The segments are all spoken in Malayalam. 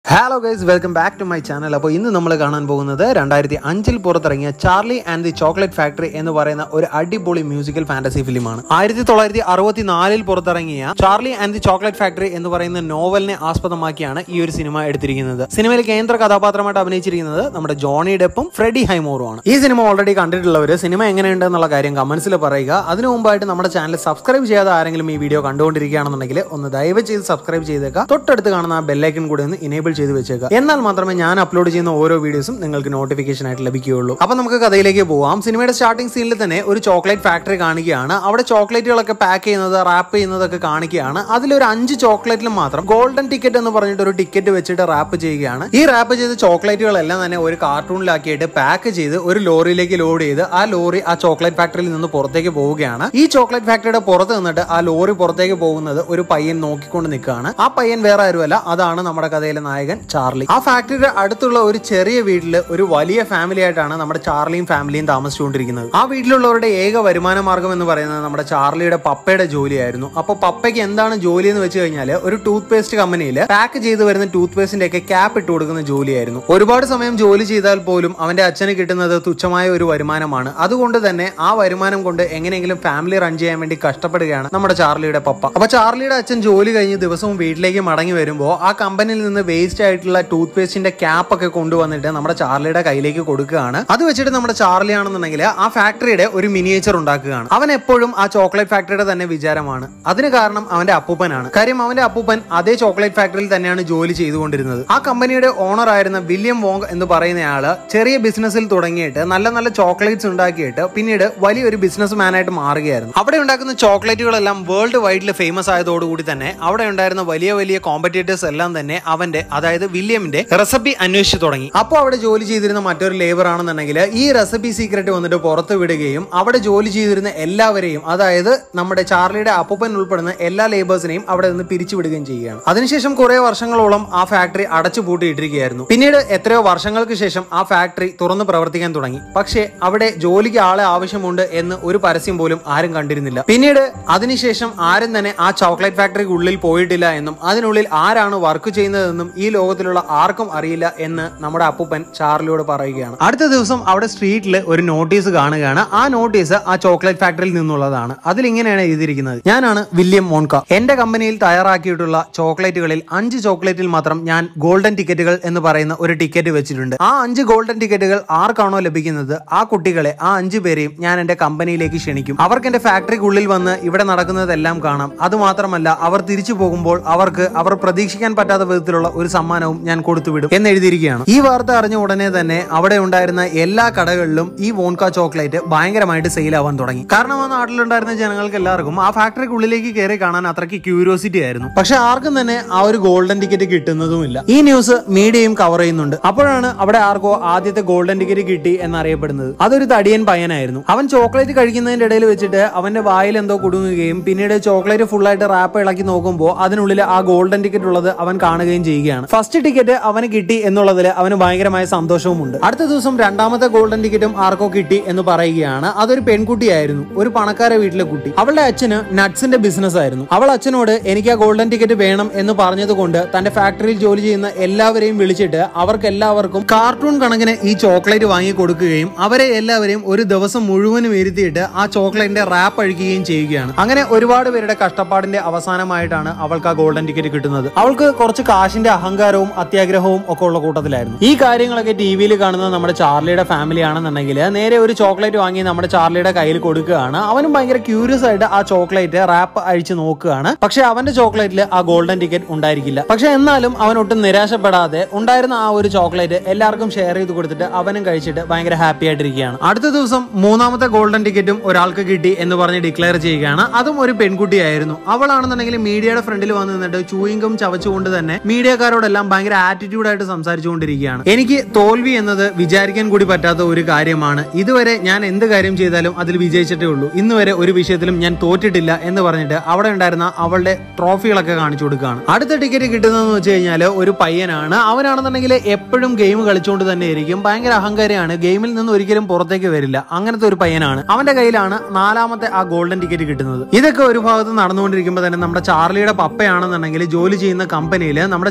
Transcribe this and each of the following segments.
hello guys welcome back to my channel അപ്പോൾ ഇന്ന് നമ്മൾ കാണാൻ പോകുന്നത് രണ്ടായിരത്തി അഞ്ചിൽ പുറത്തിറങ്ങിയ Charlie and the chocolate factory എന്ന് പറയുന്ന ഒരു അടിപൊളി മ്യൂസിക്കൽ ഫാന്റസി ഫിലിമാണ് ആയിരത്തി തൊള്ളായിരത്തി അറുപത്തി നാലിൽ പുറത്തിറങ്ങിയ Charlie and the chocolate factory എന്ന് പറയുന്ന നോവലിനെ ആസ്പദമാക്കിയാണ് ഈ ഒരു സിനിമ എടുത്തിരിക്കുന്നത് സിനിമയിൽ കേന്ദ്ര കഥാപാത്രമായിട്ട് അഭിനയിച്ചിരിക്കുന്നത് നമ്മുടെ ജോണി ഡെപ്പും ഫ്രെഡി ഹൈമോറുമാണ് ഈ സിനിമ ഓൾറെഡി കണ്ടിട്ടുള്ളവർ സിനിമ എങ്ങനെയുണ്ട് എന്നുള്ള കാര്യം കമന്റ്സിൽ പറയുക അതിനു മുമ്പായിട്ട് നമ്മുടെ ചാനൽ സബ്സ്ക്രൈബ് ചെയ്യാതെ ആരെങ്കിലും ഈ വീഡിയോ കണ്ടുകൊണ്ടിരിക്കുകയാണെന്നുണ്ടെങ്കിൽ ഒന്ന് ദയവ് ചെയ്ത് സബ്സ്ക്രൈബ് ചെയ്തേക്കുക തൊട്ടടുത്ത് കാണുന്ന ആ ബെല്ലൈക്കൺ കൂടി ഒന്ന് ഇനേബിൾ ചെയ്ത് വെച്ചേക്കുക എന്നാൽ മാത്രമേ ഞാൻ അപ്ലോഡ് ചെയ്യുന്ന ഓരോ വീഡിയോസും നിങ്ങൾക്ക് നോട്ടിഫിക്കേഷൻ ആയിട്ട് ലഭിക്കുകയുള്ളൂ അപ്പൊ നമുക്ക് കഥയിലേക്ക് പോവാം സിനിമയുടെ സ്റ്റാർട്ടിംഗ് സീനിൽ തന്നെ ഒരു ചോക്ലേറ്റ് ഫാക്ടറി കാണിക്കുകയാണ് അവിടെ ചോക്ലേറ്റുകളൊക്കെ പാക്ക് ചെയ്യുന്നത് റാപ്പ് ചെയ്യുന്നതൊക്കെ കാണിക്കുകയാണ് അതിലൊരു അഞ്ച് ചോക്ലേറ്റിൽ മാത്രം ഗോൾഡൻ ടിക്കറ്റ് എന്ന് പറഞ്ഞിട്ട് ഒരു ടിക്കറ്റ് വെച്ചിട്ട് റാപ്പ് ചെയ്യുകയാണ് ഈ റാപ്പ് ചെയ്ത ചോക്ലേറ്റുകളെല്ലാം തന്നെ ഒരു കാർട്ടൂണിലാക്കിയിട്ട് പാക്ക് ചെയ്ത് ഒരു ലോറിയിലേക്ക് ലോഡ് ചെയ്ത് ആ ലോറി ആ ചോക്ലേറ്റ് ഫാക്ടറിയിൽ നിന്ന് പുറത്തേക്ക് പോവുകയാണ് ഈ ചോക്ലേറ്റ് ഫാക്ടറിയുടെ പുറത്ത് നിന്നിട്ട് ആ ലോറി പുറത്തേക്ക് പോകുന്നത് ഒരു പയ്യൻ നോക്കിക്കൊണ്ട് നിൽക്കുകയാണ് ആ പയ്യൻ വേറെ ആരുമല്ല അതാണ് നമ്മുടെ കഥയിലെ നായകൻ ചാർലി ആ ഫാക്ടറിയുടെ അടുത്തുള്ള ഒരു ചെറിയ വീട്ടിൽ ഒരു വലിയ ഫാമിലി ആയിട്ടാണ് നമ്മുടെ ചാർലിയും ഫാമിലിയും താമസിച്ചുകൊണ്ടിരിക്കുന്നത് ആ വീട്ടിലുള്ളവരുടെ ഏക വരുമാന മാർഗം എന്ന് പറയുന്നത് നമ്മുടെ ചാർലിയുടെ പപ്പയുടെ ജോലിയായിരുന്നു അപ്പോൾ പപ്പയ്ക്ക് എന്താണ് ജോലി എന്ന് വെച്ച് കഴിഞ്ഞാൽ ഒരു ടൂത്ത് പേസ്റ്റ് കമ്പനിയിൽ പാക്ക് ചെയ്ത് വരുന്ന ടൂത്ത് പേസ്റ്റിന്റെ ഒക്കെ ക്യാപ്പ് ഇട്ട് കൊടുക്കുന്ന ജോലിയായിരുന്നു ഒരുപാട് സമയം ജോലി ചെയ്താൽ പോലും അവന്റെ അച്ഛന് കിട്ടുന്നത് തുച്ഛമായ ഒരു വരുമാനമാണ് അതുകൊണ്ട് തന്നെ ആ വരുമാനം കൊണ്ട് എങ്ങനെയെങ്കിലും ഫാമിലി റൺ ചെയ്യാൻ വേണ്ടി കഷ്ടപ്പെടുകയാണ് നമ്മുടെ ചാർലിയുടെ പപ്പ അപ്പൊ ചാർലിയുടെ അച്ഛൻ ജോലി കഴിഞ്ഞ് ദിവസവും വീട്ടിലേക്ക് മടങ്ങി വരുമ്പോൾ ആ കമ്പനിയിൽ നിന്ന് വേസ്റ്റ് ആയിട്ടുള്ള ടൂത്ത് പേസ്റ്റിന്റെ ക്യാപ്പ് ഒക്കെ കൊണ്ടുവന്നിട്ട് നമ്മുടെ ചാർലിയുടെ കയ്യിലേക്ക് കൊടുക്കുകയാണ് അത് വെച്ചിട്ട് നമ്മുടെ ചാർലി ആണെന്നുണ്ടെങ്കിൽ ആ ഫാക്ടറിയുടെ ഒരു മിനിയേച്ചർ ഉണ്ടാക്കുകയാണ് അവൻ എപ്പോഴും ആ ചോക്ലേറ്റ് ഫാക്ടറിയുടെ തന്നെ വിചാരമാണ് അതിന് കാരണം അവന്റെ അപ്പൂപ്പനാണ് കാര്യം അവന്റെ അപ്പൂപ്പൻ അതേ ചോക്ലേറ്റ് ഫാക്ടറിയിൽ തന്നെയാണ് ജോലി ചെയ്തുകൊണ്ടിരുന്നത് ആ കമ്പനിയുടെ ഓണർ ആയിരുന്ന വില്യം വോങ് എന്ന് പറയുന്നയാള് ചെറിയ ബിസിനസ്സിൽ തുടങ്ങിയിട്ട് നല്ല നല്ല ചോക്ലേറ്റ്സ് ഉണ്ടാക്കിയിട്ട് പിന്നീട് വലിയൊരു ബിസിനസ് മാനായിട്ട് മാറുകയായിരുന്നു അവിടെ ഉണ്ടാക്കുന്ന ചോക്ലേറ്റുകളെല്ലാം വേൾഡ് വൈഡിൽ ഫേമസ് ആയതോടുകൂടി തന്നെ അവിടെ ഉണ്ടായിരുന്ന വലിയ വലിയ കോമ്പറ്റേറ്റേഴ്സ് എല്ലാം തന്നെ അവന്റെ അതായത് വില്യമിന്റെ റെസിപ്പി അന്വേഷിച്ചു തുടങ്ങി അപ്പോൾ അവിടെ ജോലി ചെയ്തിരുന്ന മറ്റൊരു ലേബർ ആണെന്നുണ്ടെങ്കിൽ ഈ റെസിപ്പി സീക്രട്ട് വന്നിട്ട് പുറത്ത് വിടുകയും അവിടെ ജോലി ചെയ്തിരുന്ന എല്ലാവരെയും അതായത് നമ്മുടെ ചാർലിയുടെ അപ്പൂപ്പൻ ഉൾപ്പെടുന്ന എല്ലാ ലേബേഴ്സിനെയും അവിടെ നിന്ന് പിരിച്ചുവിടുകയും ചെയ്യുകയാണ് അതിനുശേഷം കുറെ വർഷങ്ങളോളം ആ ഫാക്ടറി അടച്ചു പൂട്ടിയിട്ടിരിക്കുകയായിരുന്നു പിന്നീട് എത്രയോ വർഷങ്ങൾക്ക് ശേഷം ആ ഫാക്ടറി തുറന്ന് പ്രവർത്തിക്കാൻ തുടങ്ങി പക്ഷേ അവിടെ ജോലിക്ക് ആളെ ആവശ്യമുണ്ട് എന്ന് ഒരു പരസ്യം പോലും ആരും കണ്ടിരുന്നില്ല പിന്നീട് അതിനുശേഷം ആരും തന്നെ ആ ചോക്ലേറ്റ് ഫാക്ടറിക്ക് ഉള്ളിൽ പോയിട്ടില്ല എന്നും അതിനുള്ളിൽ ആരാണ് വർക്ക് ചെയ്യുന്നതെന്നും ഈ ലോകത്തിലുള്ള ആർക്കും അറിയില്ല എന്ന് നമ്മുടെ അപ്പൂപ്പൻ ചാർലിയോട് പറയുകയാണ് അടുത്ത ദിവസം അവിടെ സ്ട്രീറ്റിൽ ഒരു നോട്ടീസ് കാണുകയാണ് ആ നോട്ടീസ് ആ ചോക്ലേറ്റ് ഫാക്ടറിയിൽ നിന്നുള്ളതാണ് അതിലിങ്ങനെയാണ് എഴുതിയിരിക്കുന്നത് ഞാനാണ് വില്യം മോൺക എന്റെ കമ്പനിയിൽ തയ്യാറാക്കിയിട്ടുള്ള ചോക്ലേറ്റുകളിൽ അഞ്ച് ചോക്ലേറ്റിൽ മാത്രം ഞാൻ ഗോൾഡൻ ടിക്കറ്റുകൾ എന്ന് പറയുന്ന ഒരു ടിക്കറ്റ് വെച്ചിട്ടുണ്ട് ആ അഞ്ച് ഗോൾഡൻ ടിക്കറ്റുകൾ ആർക്കാണോ ലഭിക്കുന്നത് ആ കുട്ടികളെ ആ അഞ്ചു പേരെയും ഞാൻ എന്റെ കമ്പനിയിലേക്ക് ക്ഷണിക്കും അവർക്ക് എന്റെ ഫാക്ടറിക്കുള്ളിൽ വന്ന് ഇവിടെ നടക്കുന്നതെല്ലാം കാണാം അതുമാത്രമല്ല അവർ തിരിച്ചു പോകുമ്പോൾ അവർക്ക് അവർ പ്രതീക്ഷിക്കാൻ പറ്റാത്ത വിധത്തിലുള്ള ഒരു സമ്മാനവും ഞാൻ കൊടുത്തുവിടും എന്ന് എഴുതിയിരിക്കുകയാണ് ഈ വാർത്ത അറിഞ്ഞ ഉടനെ തന്നെ അവിടെ ഉണ്ടായിരുന്ന എല്ലാ കടകളിലും ഈ വോൺക ചോക്ലേറ്റ് ഭയങ്കരമായിട്ട് സെയിൽ ആവാൻ തുടങ്ങി കാരണം ആ നാട്ടിലുണ്ടായിരുന്ന ജനങ്ങൾക്ക് എല്ലാവർക്കും ആ ഫാക്ടറിക്കുള്ളിലേക്ക് കയറി കാണാൻ അത്രയ്ക്ക് ക്യൂരിയോസിറ്റി ആയിരുന്നു പക്ഷെ ആർക്കും തന്നെ ആ ഒരു ഗോൾഡൻ ടിക്കറ്റ് കിട്ടുന്നതുമില്ല ഈ ന്യൂസ് മീഡിയയും കവർ ചെയ്യുന്നുണ്ട് അപ്പോഴാണ് അവിടെ ആർക്കോ ആദ്യത്തെ ഗോൾഡൻ ടിക്കറ്റ് കിട്ടി എന്നറിയപ്പെടുന്നത് അതൊരു തടിയൻ പയ്യനായിരുന്നു അവൻ ചോക്ലേറ്റ് കഴിക്കുന്നതിന്റെ ഇടയിൽ വെച്ചിട്ട് അവന്റെ വായിൽ എന്തോ കുടുങ്ങുകയും പിന്നീട് ചോക്ലേറ്റ് ഫുൾ ആയിട്ട് റാപ്പ് ഇളക്കി നോക്കുമ്പോൾ അതിനുള്ളിൽ ആ ഗോൾഡൻ ടിക്കറ്റ് ഉള്ളത് അവൻ കാണുകയും ചെയ്യുകയാണ് ഫസ്റ്റ് ടിക്കറ്റ് അവന് കിട്ടി എന്നുള്ളതിൽ അവന് ഭയങ്കരമായ സന്തോഷവുമുണ്ട് അടുത്ത ദിവസം രണ്ടാമത്തെ ഗോൾഡൻ ടിക്കറ്റും ആർക്കോ കിട്ടി എന്ന് പറയുകയാണ് അതൊരു പെൺകുട്ടിയായിരുന്നു ഒരു പണക്കാര വീട്ടിലെ കുട്ടി അവളുടെ അച്ഛന് നട്ട്സിന്റെ ബിസിനസ് ആയിരുന്നു അവൾ അച്ഛനോട് എനിക്ക് ആ ഗോൾഡൻ ടിക്കറ്റ് വേണം എന്ന് പറഞ്ഞതുകൊണ്ട് തന്റെ ഫാക്ടറിയിൽ ജോലി ചെയ്യുന്ന എല്ലാവരെയും വിളിച്ചിട്ട് അവർക്ക് എല്ലാവർക്കും കാർട്ടൂൺ കണക്കിന് ഈ ചോക്ലേറ്റ് വാങ്ങി കൊടുക്കുകയും അവരെ എല്ലാവരെയും ഒരു ദിവസം മുഴുവനും ഇരുത്തിയിട്ട് ആ ചോക്ലേറ്റിന്റെ റാപ്പ് അഴിക്കുകയും ചെയ്യുകയാണ് അങ്ങനെ ഒരുപാട് പേരുടെ കഷ്ടപ്പാടിന്റെ അവസാനമായിട്ടാണ് അവൾക്ക് ആ ഗോൾഡൻ ടിക്കറ്റ് കിട്ടുന്നത് അവൾക്ക് കുറച്ച് കാശിന്റെ അഹങ്കാരവും അത്യാഗ്രഹവും ഒക്കെ ഉള്ള കൂട്ടത്തിലായിരുന്നു ഈ കാര്യങ്ങളൊക്കെ ടി വിയിൽ കാണുന്നത് നമ്മുടെ ചാർലിയുടെ ഫാമിലി ആണെന്നുണ്ടെങ്കിൽ നേരെ ഒരു ചോക്ലേറ്റ് വാങ്ങി നമ്മുടെ ചാർലിയുടെ കയ്യിൽ കൊടുക്കുകയാണ് അവനും ഭയങ്കര ക്യൂരിയസ് ആയിട്ട് ആ ചോക്ലേറ്റ് റാപ്പ് അഴിച്ച് നോക്കുകയാണ് പക്ഷെ അവന്റെ ചോക്ലേറ്റിൽ ആ ഗോൾഡൻ ടിക്കറ്റ് ഉണ്ടായിരിക്കില്ല പക്ഷെ എന്നാലും അവൻ ഒട്ടും നിരാശപ്പെടാതെ ഉണ്ടായിരുന്ന ആ ഒരു ചോക്ലേറ്റ് എല്ലാവർക്കും ഷെയർ ചെയ്ത് കൊടുത്തിട്ട് അവനും കഴിച്ചിട്ട് ഭയങ്കര ഹാപ്പി ആയിട്ടിരിക്കുകയാണ് അടുത്ത ദിവസം മൂന്നാമത്തെ ഗോൾഡൻ ടിക്കറ്റും ഒരാൾക്ക് കിട്ടി എന്ന് പറഞ്ഞ് ഡിക്ലെയർ ചെയ്യുകയാണ് അതും ഒരു പെൺകുട്ടിയായിരുന്നു അവളാണെന്നുണ്ടെങ്കിൽ മീഡിയയുടെ ഫ്രണ്ടിൽ വന്ന് നിന്നിട്ട് ചൂയിങ്കം ചവച്ചുകൊണ്ട് തന്നെ മീഡിയക്കാരോടെല്ലാം ഭയങ്കര ആറ്റിറ്റ്യൂഡ് ആയിട്ട് സംസാരിച്ചുകൊണ്ടിരിക്കുകയാണ് എനിക്ക് തോൽവി എന്നത് വിചാരിക്കാൻ കൂടി പറ്റാത്ത ഒരു കാര്യമാണ് ഇതുവരെ ഞാൻ എന്ത് കാര്യം ചെയ്താലും അതിൽ വിജയിച്ചിട്ടേ ഉള്ളൂ ഇന്ന് വരെ ഒരു വിഷയത്തിലും ഞാൻ തോറ്റിട്ടില്ല എന്ന് പറഞ്ഞിട്ട് അവിടെ ഉണ്ടായിരുന്ന അവളുടെ ട്രോഫികളൊക്കെ കാണിച്ചു കൊടുക്കുകയാണ് അടുത്ത ടിക്കറ്റ് കിട്ടുന്നതെന്ന് വെച്ച് കഴിഞ്ഞാൽ ഒരു പയ്യനാണ് അവനാണെന്നുണ്ടെങ്കിൽ എപ്പോഴും ഗെയിം കളിച്ചുകൊണ്ട് തന്നെ ഇരിക്കും ഭയങ്കര അഹങ്കാരിയാണ് ഗെയിമിൽ നിന്ന് ഒരിക്കലും പുറത്തേക്ക് വരില്ല അങ്ങനത്തെ ഒരു പയ്യനാണ് അവന്റെ കയ്യിലാണ് നാലാമത്തെ ആ ഗോൾഡൻ ടിക്കറ്റ് കിട്ടുന്നത് ഇതൊക്കെ ഒരു ഭാഗത്ത് നടന്നുകൊണ്ടിരിക്കുമ്പോൾ തന്നെ നമ്മുടെ ചാർലിയുടെ പപ്പയാണെന്നുണ്ടെങ്കിൽ ജോലി ചെയ്യുന്ന കമ്പനിയിൽ നമ്മുടെ ചാർലിയുടെ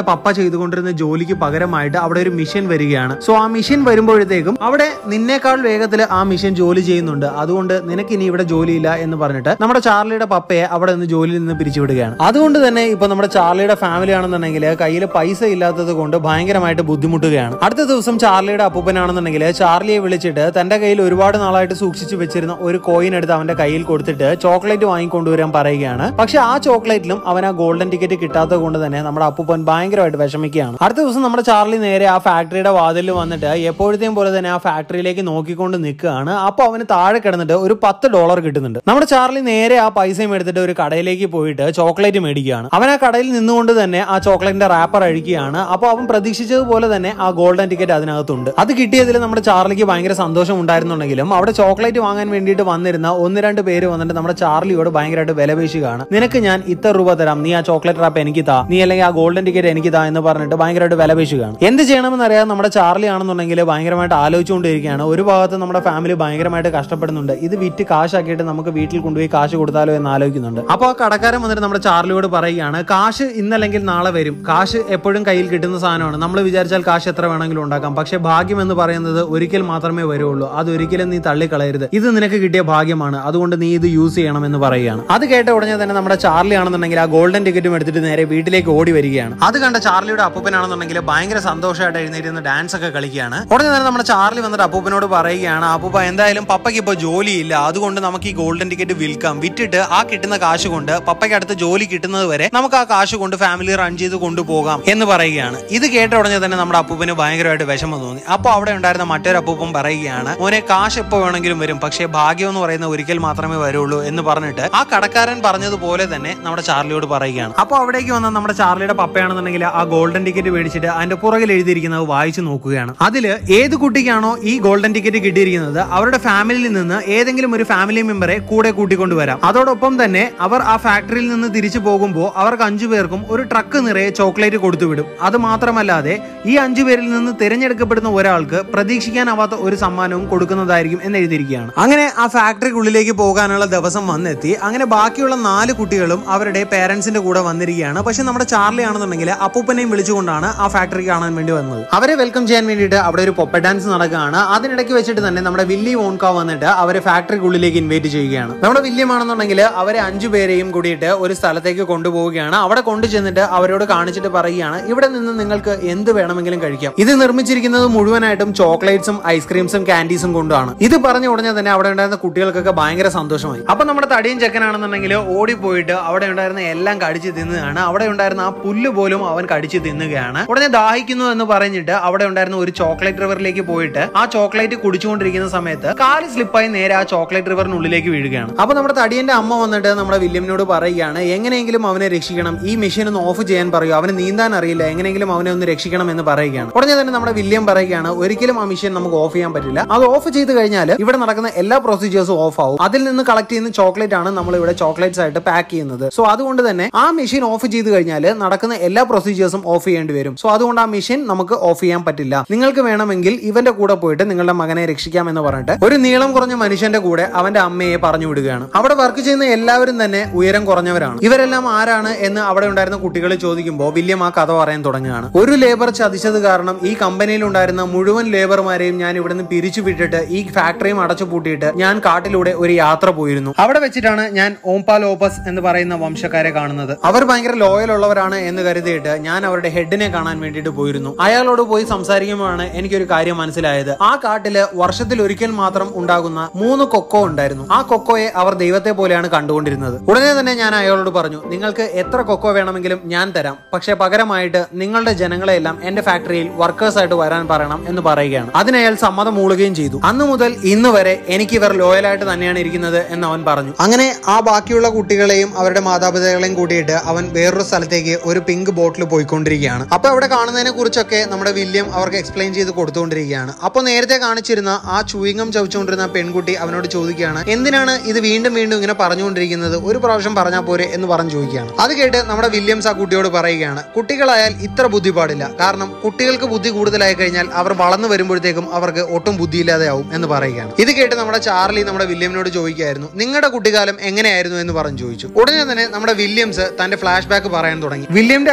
പപ്പ ചെയ്തുകൊണ്ടിരുന്ന ജോലിക്ക് പകരമായിട്ട് അവിടെ ഒരു മിഷൻ വരികയാണ് സോ ആ മിഷൻ വരുമ്പോഴത്തേക്കും അവിടെ നിന്നേക്കാൾ വേഗത്തിൽ ആ മിഷൻ ജോലി ചെയ്യുന്നുണ്ട് അതുകൊണ്ട് നിനക്ക് ഇനി ഇവിടെ ജോലിയില്ല എന്ന് പറഞ്ഞിട്ട് നമ്മുടെ ചാർലിയുടെ പപ്പയെ അവിടെ നിന്ന് ജോലിയിൽ നിന്ന് പിരിച്ചുവിടുകയാണ് അതുകൊണ്ട് തന്നെ ഇപ്പൊ നമ്മുടെ ചാർലിയുടെ ഫാമിലി ആണെന്നുണ്ടെങ്കിൽ കയ്യിൽ പൈസ ഇല്ലാത്തത് കൊണ്ട് ഭയങ്കരമായിട്ട് ബുദ്ധിമുട്ടുകയാണ് അടുത്ത ദിവസം ചാർലിയുടെ അപ്പൂപ്പനാണെന്നുണ്ടെങ്കിൽ ചാർലിയെ വിളിച്ചിട്ട് തന്റെ കയ്യിൽ ഒരുപാട് നാളായിട്ട് സൂക്ഷിച്ചു വെച്ചിരുന്ന ഒരു കോയിൻ എടുത്ത് അവന്റെ കയ്യിൽ കൊടുത്തിട്ട് ചോക്ലേറ്റ് വാങ്ങിക്കൊണ്ടുവരാൻ പറയുകയാണ് പക്ഷെ ആ ചോക്ലേറ്റിലും അവൻ ആ ഗോൾഡൻ ടിക്കറ്റ് കിട്ടാത്തത് കൊണ്ട് തന്നെ നമ്മുടെ അപ്പൂപ്പൻ ഭയങ്കരമായിട്ട് വിഷമിക്കുകയാണ് അടുത്ത ദിവസം നമ്മുടെ ചാർലി നേരെ ആ ഫാക്ടറിയുടെ വാതിലിൽ വന്നിട്ട് എപ്പോഴത്തെയും പോലെ തന്നെ ആ ഫാക്ടറിയിലേക്ക് നോക്കിക്കൊണ്ട് നിൽക്കുകയാണ് അപ്പൊ അവന് താഴെ കിടന്നിട്ട് ഒരു പത്ത് ഡോളർ കിട്ടുന്നുണ്ട് നമ്മുടെ ചാർലി നേരെ ആ പൈസയും എടുത്തിട്ട് ഒരു കടയിലേക്ക് പോയിട്ട് ചോക്ലേറ്റ് മേടിക്കുകയാണ് അവൻ ആ കടയിൽ നിന്നുകൊണ്ട് തന്നെ ആ ചോക്ലേറ്റിന്റെ റാപ്പർ അഴിക്കുകയാണ് അപ്പോൾ അവൻ പ്രതീക്ഷിച്ചതുപോലെ തന്നെ ആ ഗോൾഡൻ ടിക്കറ്റ് അതിനകത്തുണ്ട് അത് കിട്ടിയതിൽ നമ്മുടെ ചാർലിക്ക് ഭയങ്കര സന്തോഷം ഉണ്ടായിരുന്നുണ്ടെങ്കിലും അവിടെ ചോക്ലേറ്റ് വാങ്ങാൻ വേണ്ടിയിട്ട് വന്നിരുന്ന ഒന്ന് രണ്ട് പേര് വന്നിട്ട് നമ്മുടെ ചാർലിയോട് ഭയങ്കരമായിട്ട് വിലപേശുകയാണ് നിനക്ക് ഞാൻ ഇത്ര രൂപ തരാം നീ ആ ചോക്ലേറ്റ് റാപ്പ് എനിക്ക് താ നീ അല്ലെങ്കിൽ ആ ഗോൾഡൻ ടിക്കറ്റ് എനിക്ക് താ എന്ന് പറഞ്ഞിട്ട് ഭയങ്കരമായിട്ട് വിലപേശുകയാണ് എന്ത് ചെയ്യണമെന്ന് അറിയാതെ നമ്മുടെ ചാർലി ആണെന്നുണ്ടെങ്കിൽ ഭയങ്കരമായിട്ട് ആലോചിച്ചുകൊണ്ടിരിക്കുകയാണ് ഒരു ഭാഗത്ത് നമ്മുടെ ഫാമിലി ഭയങ്കരമായിട്ട് കഷ്ടപ്പെടുന്നുണ്ട് ഇത് വിറ്റ് കാശാക്കിയിട്ട് നമുക്ക് വീട്ടിൽ കൊണ്ടുപോയി കാശ് കൊടുത്താലോ എന്ന് ആലോചിക്കുന്നുണ്ട് അപ്പോൾ ആ കടക്കാരൻ വന്നിട്ട് നമ്മുടെ ചാർലിയോട് പറയുകയാണ് കാശ് ഇന്നല്ലെങ്കിൽ നാളെ വരും കാശ് എപ്പോഴും കയ്യിൽ കിട്ടുന്ന സാധനമാണ് നമ്മൾ വിചാരിച്ചാൽ കാശ് എത്ര വേണമെങ്കിലും ഉണ്ടാക്കാം പക്ഷേ ഭാഗ്യം എന്ന് പറയുന്നത് ഒരിക്കൽ മാത്രമേ വരുള്ളൂ അത് ഒരിക്കലും നീ തള്ളിക്കളയരുത് ഇത് നിനക്ക് കിട്ടിയ ഭാഗ്യമാണ് അതുകൊണ്ട് നീ ഇത് യൂസ് ചെയ്യണം എന്ന് പറയുകയാണ് അത് കേട്ട ഉടനെ തന്നെ നമ്മുടെ ചാർലി ആണെന്നുണ്ടെങ്കിൽ ആ ഗോൾഡൻ ടിക്കറ്റും എടുത്തിട്ട് നേരെ വീട്ടിലേക്ക് ഓടി വരികയാണ് അത് കണ്ട ചാർലിയുടെ അപ്പൂപ്പനാണെന്നുണ്ടെങ്കിൽ ഭയങ്കര സന്തോഷമായിട്ട് എഴുന്നേറ്റ് ഡാൻസ് ഒക്കെ കളിക്കുകയാണ് ഉടനെ തന്നെ നമ്മുടെ ചാർലി വന്നിട്ട് അപ്പൂപ്പനോട് പറയുകയാണ് അപ്പൂപ്പ എന്തായാലും പപ്പയ്ക്ക് ഇപ്പോൾ ജോലിയില്ല അതുകൊണ്ട് നമുക്ക് ഈ ഗോൾഡൻ ടിക്കറ്റ് വിൽക്കാം വിറ്റിട്ട് ആ കിട്ടുന്ന കാശ് കൊണ്ട് പപ്പയ്ക്ക് അടുത്ത ജോലി കിട്ടുന്നത് വരെ നമുക്ക് ആ കാശ് കൊണ്ട് ഫാമിലി റൺ ചെയ്ത് കൊണ്ടുപോകാം എന്ന് പറയുകയാണ് ഇത് കേട്ട ഉടനെ തന്നെ നമ്മുടെ അപ്പൂപ്പന് ഭയങ്കരമായിട്ട് വിഷമം തോന്നി അപ്പോൾ അവിടെ ഉണ്ടായിരുന്ന മറ്റൊരു അപ്പൂപ്പൻ പറയുകയാണ് മോനെ കാശ് എപ്പോൾ വേണമെങ്കിലും വരും പക്ഷേ ഭാഗ്യം എന്ന് പറയുന്ന ഒരിക്കൽ മാത്രമേ വരുള്ളൂ എന്ന് പറഞ്ഞിട്ട് ആ കടക്കാരൻ പറഞ്ഞതുപോലെ തന്നെ നമ്മുടെ ചാർലിയോട് പറയുകയാണ് അപ്പോൾ അവിടേക്ക് വന്ന നമ്മുടെ ചാർലിയുടെ പപ്പയാണെന്നുണ്ടെങ്കിൽ ആ ഗോൾഡൻ ടിക്കറ്റ് മേടിച്ചിട്ട് അതിന്റെ പുറകിൽ എഴുതിയിരിക്കുന്നത് വായിച്ചു നോക്കുകയാണ് അതിൽ ഏത് കുട്ടിക്കാണോ ഈ ഗോൾഡൻ ടിക്കറ്റ് കിട്ടിയിരിക്കുന്നത് അവരുടെ ഫാമിലിയിൽ നിന്ന് ഏതെങ്കിലും ഒരു ഫാമിലി മെമ്പറെ കൂടെ കൂട്ടിക്കൊണ്ടുവരാം അതോടൊപ്പം തന്നെ അവർ ആ ഫാക്ടറിയിൽ നിന്ന് തിരിച്ചു പോകുമ്പോൾ അവർക്ക് അഞ്ചു പേർക്കും ഒരു ട്രക്ക് നിറയെ ചോക്ലേറ്റ് കൊടുത്തുവിടും അത് മാത്രമല്ലാതെ ഈ അഞ്ചു പേരിൽ നിന്ന് തിരഞ്ഞെടുക്കപ്പെടുന്ന ഒരാൾക്ക് പ്രതീക്ഷിക്കാനാവാത്ത ഒരു സമ്മാനവും കൊടുക്കുന്നതായിരിക്കും എന്ന് എഴുതിയിരിക്കുകയാണ് അങ്ങനെ ആ ഫാക്ടറിക്കുള്ളിലേക്ക് പോകാനുള്ള ദിവസം വന്നെത്തി അങ്ങനെ ബാക്കിയുള്ള നാല് കുട്ടികളും അവരുടെ പേരൻസിന്റെ കൂടെ വന്നിരിക്കുകയാണ് പക്ഷെ നമ്മുടെ ചാർലി ആണെന്നുണ്ടെങ്കിൽ അപ്പൂപ്പനെയും വിളിച്ചുകൊണ്ടാണ് ആ ഫാക്ടറി കാണാൻ വേണ്ടി വന്നത് അവരെ വെൽക്കം ചെയ്യാൻ വേണ്ടിയിട്ട് അവിടെ ഒരു പൊപ്പ ഡാൻസ് നടക്കുകയാണ് അതിനിടയ്ക്ക് വെച്ചിട്ട് തന്നെ നമ്മുടെ വില്ലി ഓൺക വന്നിട്ട് അവരെ ഫാക്ടറിക്കുള്ളിലേക്ക് ഇൻവൈറ്റ് ചെയ്യുകയാണ് നമ്മുടെ വില്യം ആണെന്നുണ്ടെങ്കിൽ അവരെ അഞ്ചു പേരെയും കൂടിയിട്ട് ഒരു സ്ഥലത്തേക്ക് കൊണ്ടുപോവുകയാണ് അവിടെ കൊണ്ടു ചെന്നിട്ട് അവരോട് കാണിച്ചിട്ട് പറയുകയാണ് ഇവിടെ നിന്ന് നിങ്ങൾക്ക് എന്ത് വേണമെങ്കിലും കഴിക്കാം ഇത് നിർമ്മിച്ചിരിക്കുന്നത് മുഴുവനായിട്ടും ചോക്ലേറ്റ്സും ഐസ്ക്രീംസും കാൻഡീസും കൊണ്ടാണ് ഇത് പറഞ്ഞ ഉടനെ തന്നെ അവിടെ ഉണ്ടായിരുന്ന കുട്ടികൾക്കൊക്കെ ഭയങ്കര സന്തോഷമായി അപ്പൊ നമ്മുടെ തടിയൻ ചെക്കനാണെന്നുണ്ടെങ്കിൽ ഓടിപ്പോയിട്ട് അവിടെ ഉണ്ടായിരുന്ന എല്ലാം കടിച്ച് തിന്നുകയാണ് അവിടെ ഉണ്ടായിരുന്ന ആ പുല്ല് പോലും അവൻ കടിച്ച് തിന്നുകയാണ് ഉടനെ ദാഹിക്കുന്നു എന്ന് പറഞ്ഞിട്ട് അവിടെ ഉണ്ടായിരുന്ന ഒരു ചോക്ലേറ്റ് റിവറിലേക്ക് പോയിട്ട് ആ ചോക്ലേറ്റ് കുടിച്ചുകൊണ്ടിരിക്കുന്ന സമയത്ത് കാല് സ്ലിപ്പായി നേരെ ആ ചോക്ലേറ്റ് റിവറിനുള്ളിലേക്ക് വീഴുകയാണ് അപ്പൊ നമ്മുടെ തടിയന്റെ അമ്മ വന്നിട്ട് നമ്മുടെ വില്യമിനോട് പറയുകയാണ് എങ്ങനെയെങ്കിലും അവനെ രക്ഷിക്കണം ഈ മെഷീൻ ഒന്ന് ഓഫ് ചെയ്യാൻ പറയൂ അവന് നീന്താൻ അറിയില്ല എങ്ങനെയെങ്കിലും അവനെ ഒന്ന് രക്ഷിക്കണം എന്ന് പറയുകയാണ് ഉടനെ തന്നെ നമ്മുടെ വില്യം പറയുകയാണ് ഒരിക്കലും ആ മെഷീൻ നമുക്ക് ഓഫ് ചെയ്യാൻ പറ്റില്ല അത് ഓഫ് ചെയ്ത് കഴിഞ്ഞാൽ ഇവിടെ നടക്കുന്ന എല്ലാ പ്രൊസീജിയേഴ്സും ഓഫ് ആവും അതിൽ നിന്ന് കളക്ട് ചെയ്യുന്ന ചോക്ലേറ്റ് ആണ് നമ്മൾ ഇവിടെ ചോക്ലേറ്റ്സ് ആയിട്ട് പാക്ക് ചെയ്യുന്നത് സോ അതുകൊണ്ട് തന്നെ ആ മെഷീൻ ഓഫ് ചെയ്ത് കഴിഞ്ഞാൽ നടക്കുന്ന എല്ലാ പ്രൊസീജിയേഴ്സും ഓഫ് ചെയ്യേണ്ടി വരും സോ അതുകൊണ്ട് ആ മെഷീൻ നമുക്ക് ഓഫ് ചെയ്യാൻ പറ്റില്ല നിങ്ങൾക്ക് വേണമെങ്കിൽ ഇവന്റെ കൂടെ പോയിട്ട് നിങ്ങളുടെ മകനെ രക്ഷിക്കാം എന്ന് പറഞ്ഞിട്ട് ഒരു നീളം കുറഞ്ഞ മനുഷ്യന്റെ കൂടെ അവന്റെ അമ്മയെ പറഞ്ഞു വിടുകയാണ് അവിടെ വർക്ക് ചെയ്യുന്ന എല്ലാവരും തന്നെ ഉയരം കുറഞ്ഞവരാണ് ഇവരെല്ലാം ആരാണ് എന്ന് അവിടെ ഉണ്ടായിരുന്ന കുട്ടികൾ ചോദിക്കുമ്പോൾ വില്യം ആ കഥ പറയാൻ തുടങ്ങുകയാണ് ഒരു ലേബർ ചതിച്ചത് കാരണം ഈ കമ്പനിയിൽ ഉണ്ടായിരുന്ന മുഴുവൻ ലേബർമാരെയും ഞാൻ ഇവിടുന്ന് പിരിച്ചു വിട്ടിട്ട് ഈ ഫാക്ടറിയും അടച്ചു പൂട്ടിയിട്ട് ഞാൻ കാട്ടിലൂടെ ഒരു യാത്ര പോയിരുന്നു അവിടെ വെച്ചിട്ടാണ് ഞാൻ ഓംപാൽ ഓപ്പസ് എന്ന് പറയുന്ന വംശക്കാരെ കാണുന്നത് അവർ ഭയങ്കര ലോയൽ ഉള്ളവരാണ് എന്ന് കരുതിയിട്ട് ഞാൻ അവരുടെ ഹെഡിനെ കാണാൻ വേണ്ടിയിട്ട് പോയിരുന്നു അയാളോട് പോയി സംസാരിക്കുമ്പോഴാണ് എനിക്കൊരു കാര്യം മനസ്സിലായത് ആ കാട്ടില് വർഷത്തിൽ ഒരിക്കൽ മാത്രം ഉണ്ടാകുന്ന മൂന്ന് കൊക്കോ ഉണ്ടായിരുന്നു ആ കൊക്കോയെ അവർ ദൈവത്തെ പോലെയാണ് കണ്ടുകൊണ്ടിരുന്നത് ഉടനെ തന്നെ ഞാൻ അയാളോട് പറഞ്ഞു നിങ്ങൾക്ക് എത്ര കൊക്കോ വേണമെങ്കിലും ഞാൻ തരാം പക്ഷെ പകരമായിട്ട് നിങ്ങളുടെ ജനങ്ങളെല്ലാം എന്റെ ഫാക്ടറിയിൽ വർക്കേഴ്സ് ആയിട്ട് വരാൻ പറയണം എന്ന് പറയുകയാണ് അതിന് അയാൾ സമ്മതം മൂളുകയും ചെയ്തു അന്ന് മുതൽ ഇന്ന് വരെ എനിക്ക് ഇവർ ലോയലായിട്ട് തന്നെയാണ് ഇരിക്കുന്നത് എന്ന് അവൻ പറഞ്ഞു അങ്ങനെ ആ ബാക്കിയുള്ള കുട്ടികളെയും അവരുടെ മാതാപിതാക്കളെയും കൂട്ടിയിട്ട് അവൻ വേറൊരു സ്ഥലത്തേക്ക് ഒരു പിങ്ക് ബോട്ടിൽ പോയിക്കൊണ്ടിരിക്കുകയാണ് അപ്പൊ അവിടെ കാണുന്നതിനെ കുറിച്ചൊക്കെ നമ്മുടെ വില്യം അവർക്ക് എക്സ്പ്ലെയിൻ ചെയ്ത് കൊടുത്തുകൊണ്ടിരിക്കുകയാണ് അപ്പോൾ നേരത്തെ കാണിച്ചിരുന്ന ആ ചൂയിങ്ങം ചവച്ചുകൊണ്ടിരുന്ന പെൺകുട്ടി അവനോട് ചോദിക്കുകയാണ് എന്തിനാണ് ഇത് വീണ്ടും വീണ്ടും ഇങ്ങനെ പറഞ്ഞുകൊണ്ടിരിക്കുന്നത് ഒരു പ്രാവശ്യം പറഞ്ഞാൽ പോരെ എന്ന് പറഞ്ഞു ചോദിക്കുകയാണ് അത് കേട്ട് നമ്മുടെ വില്യംസ് ആ കുട്ടിയോട് പറയുകയാണ് കുട്ടികളായാൽ ഇത്ര ബുദ്ധി പാടില്ല കാരണം കുട്ടികൾക്ക് ബുദ്ധി കൂടുതലായി കഴിഞ്ഞാൽ അവർ വളർന്നു വരുമ്പോഴത്തേക്കും അവർക്ക് ഒട്ടും ബുദ്ധിയില്ലാതെ ആവും എന്ന് പറയുകയാണ് ഇത് കേട്ട് നമ്മുടെ ചാർലി നമ്മുടെ വില്യമിനോട് ചോദിക്കുകയായിരുന്നു നിങ്ങളുടെ കുട്ടിക്കാലം എങ്ങനെയായിരുന്നു എന്ന് പറഞ്ഞു ചോദിച്ചു ഉടനെ തന്നെ നമ്മുടെ വില്യംസ് തന്റെ ഫ്ലാഷ് ബാക്ക് പറയാൻ തുടങ്ങി വില്യമിന്റെ അച്ഛൻ